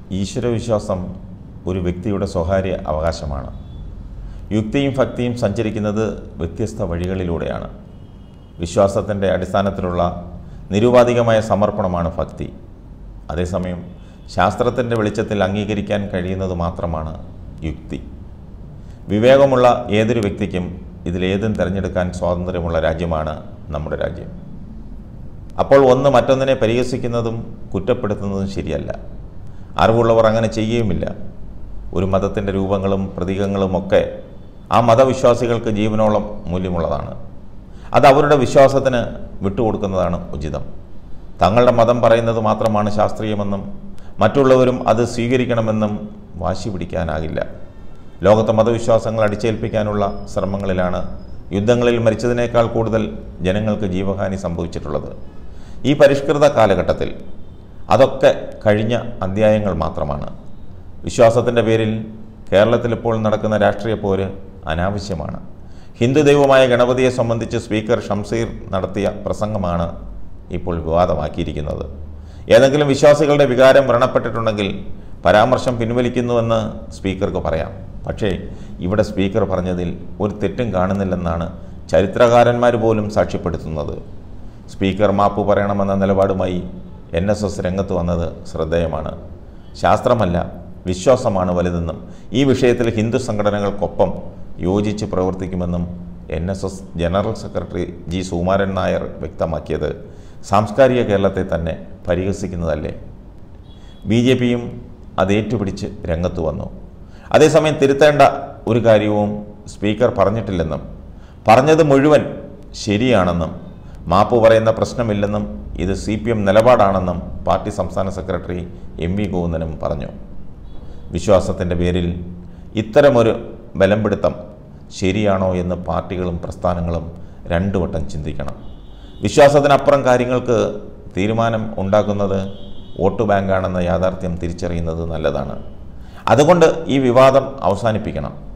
ഈശ്വരവിശ്വാസം ഒരു വ്യക്തിയുടെ സ്വകാര്യ അവകാശമാണ് യുക്തിയും ഭക്തിയും സഞ്ചരിക്കുന്നത് വ്യത്യസ്ത വഴികളിലൂടെയാണ് വിശ്വാസത്തിൻ്റെ അടിസ്ഥാനത്തിലുള്ള നിരുപാധികമായ സമർപ്പണമാണ് ഭക്തി അതേസമയം ശാസ്ത്രത്തിൻ്റെ വെളിച്ചത്തിൽ അംഗീകരിക്കാൻ കഴിയുന്നത് മാത്രമാണ് യുക്തി വിവേകമുള്ള ഏതൊരു വ്യക്തിക്കും ഇതിലേതും തിരഞ്ഞെടുക്കാൻ സ്വാതന്ത്ര്യമുള്ള രാജ്യമാണ് നമ്മുടെ രാജ്യം അപ്പോൾ ഒന്ന് മറ്റൊന്നിനെ പരിഹസിക്കുന്നതും കുറ്റപ്പെടുത്തുന്നതും ശരിയല്ല അറിവുള്ളവർ അങ്ങനെ ചെയ്യുകയുമില്ല ഒരു മതത്തിൻ്റെ രൂപങ്ങളും പ്രതീകങ്ങളും ഒക്കെ ആ മതവിശ്വാസികൾക്ക് ജീവനോളം മൂല്യമുള്ളതാണ് അത് അവരുടെ വിശ്വാസത്തിന് വിട്ടുകൊടുക്കുന്നതാണ് ഉചിതം തങ്ങളുടെ മതം പറയുന്നത് മാത്രമാണ് ശാസ്ത്രീയമെന്നും മറ്റുള്ളവരും അത് സ്വീകരിക്കണമെന്നും വാശി പിടിക്കാനാകില്ല ലോകത്തെ മതവിശ്വാസങ്ങൾ അടിച്ചേൽപ്പിക്കാനുള്ള ശ്രമങ്ങളിലാണ് യുദ്ധങ്ങളിൽ മരിച്ചതിനേക്കാൾ കൂടുതൽ ജനങ്ങൾക്ക് ജീവഹാനി സംഭവിച്ചിട്ടുള്ളത് ഈ പരിഷ്കൃത കാലഘട്ടത്തിൽ അതൊക്കെ കഴിഞ്ഞ അധ്യായങ്ങൾ മാത്രമാണ് വിശ്വാസത്തിൻ്റെ പേരിൽ കേരളത്തിൽ ഇപ്പോൾ നടക്കുന്ന രാഷ്ട്രീയ പോര് അനാവശ്യമാണ് ഹിന്ദു ദൈവമായ ഗണപതിയെ സംബന്ധിച്ച് സ്പീക്കർ ഷംസീർ നടത്തിയ പ്രസംഗമാണ് ഇപ്പോൾ വിവാദമാക്കിയിരിക്കുന്നത് ഏതെങ്കിലും വിശ്വാസികളുടെ വികാരം വ്രണപ്പെട്ടിട്ടുണ്ടെങ്കിൽ പരാമർശം പിൻവലിക്കുന്നുവെന്ന് സ്പീക്കർക്ക് പറയാം പക്ഷേ ഇവിടെ സ്പീക്കർ പറഞ്ഞതിൽ ഒരു തെറ്റും കാണുന്നില്ലെന്നാണ് ചരിത്രകാരന്മാർ പോലും സാക്ഷ്യപ്പെടുത്തുന്നത് സ്പീക്കർ മാപ്പ് പറയണമെന്ന നിലപാടുമായി എൻ എസ് എസ് രംഗത്ത് വന്നത് ശ്രദ്ധേയമാണ് ശാസ്ത്രമല്ല വിശ്വാസമാണ് വലുതെന്നും ഈ വിഷയത്തിൽ ഹിന്ദു സംഘടനകൾക്കൊപ്പം യോജിച്ച് പ്രവർത്തിക്കുമെന്നും N S S general secretary G Sukumaran Nair വ്യക്തമാക്കിയത് സാംസ്കാരിക കേരളത്തെ തന്നെ പരിഹസിക്കുന്നതല്ലേ ബി ജെ പിയും അത് ഏറ്റുപിടിച്ച് രംഗത്ത് വന്നു അതേസമയം തിരുത്തേണ്ട ഒരു കാര്യവും സ്പീക്കർ പറഞ്ഞിട്ടില്ലെന്നും പറഞ്ഞത് മുഴുവൻ ശരിയാണെന്നും മാപ്പ് പറയുന്ന പ്രശ്നമില്ലെന്നും ഇത് സി പി എം നിലപാടാണെന്നും പാർട്ടി സംസ്ഥാന സെക്രട്ടറി എം വി ഗോവിന്ദനും പറഞ്ഞു വിശ്വാസത്തിൻ്റെ പേരിൽ ഇത്തരമൊരു ബലംപിടുത്തം ശരിയാണോ എന്ന് പാർട്ടികളും പ്രസ്ഥാനങ്ങളും രണ്ടു വട്ടം ചിന്തിക്കണം വിശ്വാസത്തിനപ്പുറം കാര്യങ്ങൾക്ക് തീരുമാനം ഉണ്ടാക്കുന്നത് വോട്ട് ബാങ്കാണെന്ന യാഥാർത്ഥ്യം തിരിച്ചറിയുന്നത് നല്ലതാണ് അതുകൊണ്ട് ഈ വിവാദം അവസാനിപ്പിക്കണം